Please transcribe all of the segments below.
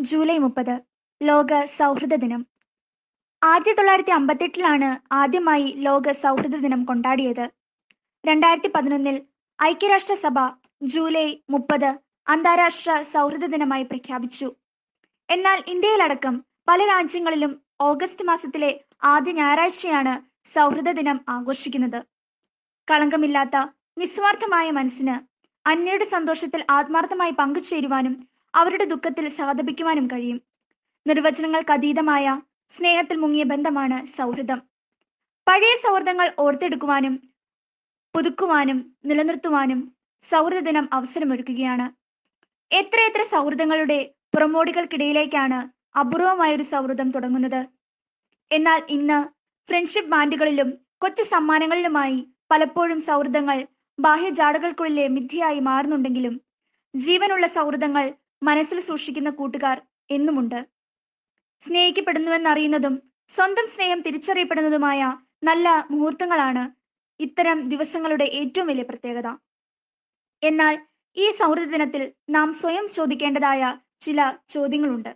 July മുപ്പത് ലോക സൗഹൃദ ദിനം ആയിരത്തി തൊള്ളായിരത്തി അമ്പത്തെട്ടിലാണ് ആദ്യമായി ലോക സൗഹൃദ ദിനം കൊണ്ടാടിയത് രണ്ടായിരത്തി പതിനൊന്നിൽ ഐക്യരാഷ്ട്രസഭ ജൂലൈ മുപ്പത് അന്താരാഷ്ട്ര സൗഹൃദ ദിനമായി പ്രഖ്യാപിച്ചു എന്നാൽ ഇന്ത്യയിലടക്കം പല രാജ്യങ്ങളിലും ഓഗസ്റ്റ് മാസത്തിലെ ആദ്യ ഞായറാഴ്ചയാണ് സൗഹൃദ ദിനം ആഘോഷിക്കുന്നത് കളങ്കമില്ലാത്ത നിസ്വാർത്ഥമായ മനസ്സിന് അന്യരുടെ സന്തോഷത്തിൽ ആത്മാർത്ഥമായി പങ്കുചേരുവാനും അവരുടെ ദുഃഖത്തിൽ സഹതപിക്കുവാനും കഴിയും നിർവചനങ്ങൾക്ക് അതീതമായ സ്നേഹത്തിൽ മുങ്ങിയ ബന്ധമാണ് സൗഹൃദം പഴയ സൗഹൃദങ്ങൾ ഓർത്തെടുക്കുവാനും പുതുക്കുവാനും നിലനിർത്തുവാനും സൗഹൃദ ദിനം അവസരമൊരുക്കുകയാണ് എത്രയെത്ര സൗഹൃദങ്ങളുടെ പുറമോടികൾക്കിടയിലേക്കാണ് അപൂർവമായൊരു സൗഹൃദം തുടങ്ങുന്നത് എന്നാൽ ഇന്ന് ഫ്രണ്ട്ഷിപ്പ് ബാൻഡുകളിലും കൊച്ചു സമ്മാനങ്ങളിലുമായി പലപ്പോഴും സൗഹൃദങ്ങൾ ബാഹ്യജാടകൾക്കുള്ളിലെ മിഥ്യയായി മാറുന്നുണ്ടെങ്കിലും ജീവനുള്ള സൗഹൃദങ്ങൾ മനസ്സിൽ സൂക്ഷിക്കുന്ന കൂട്ടുകാർ എന്നുമുണ്ട് സ്നേഹിക്കപ്പെടുന്നുവെന്നറിയുന്നതും സ്വന്തം സ്നേഹം തിരിച്ചറിയപ്പെടുന്നതുമായ നല്ല മുഹൂർത്തങ്ങളാണ് ഇത്തരം ദിവസങ്ങളുടെ ഏറ്റവും വലിയ പ്രത്യേകത എന്നാൽ ഈ സൗഹൃദ ദിനത്തിൽ നാം സ്വയം ചോദിക്കേണ്ടതായ ചില ചോദ്യങ്ങളുണ്ട്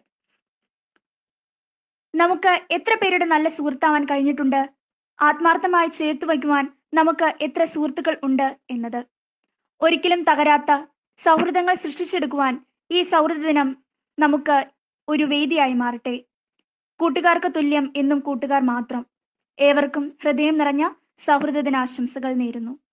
നമുക്ക് എത്ര പേരുടെ നല്ല സുഹൃത്താവാൻ കഴിഞ്ഞിട്ടുണ്ട് ആത്മാർത്ഥമായി ചേർത്ത് വയ്ക്കുവാൻ നമുക്ക് എത്ര സുഹൃത്തുക്കൾ ഉണ്ട് എന്നത് ഒരിക്കലും തകരാത്ത സൗഹൃദങ്ങൾ സൃഷ്ടിച്ചെടുക്കുവാൻ ഈ സൗഹൃദ ദിനം നമുക്ക് ഒരു വേദിയായി മാറട്ടെ കൂട്ടുകാർക്ക് തുല്യം എന്നും കൂട്ടുകാർ മാത്രം ഏവർക്കും ഹൃദയം നിറഞ്ഞ സൗഹൃദ ദിനാശംസകൾ നേരുന്നു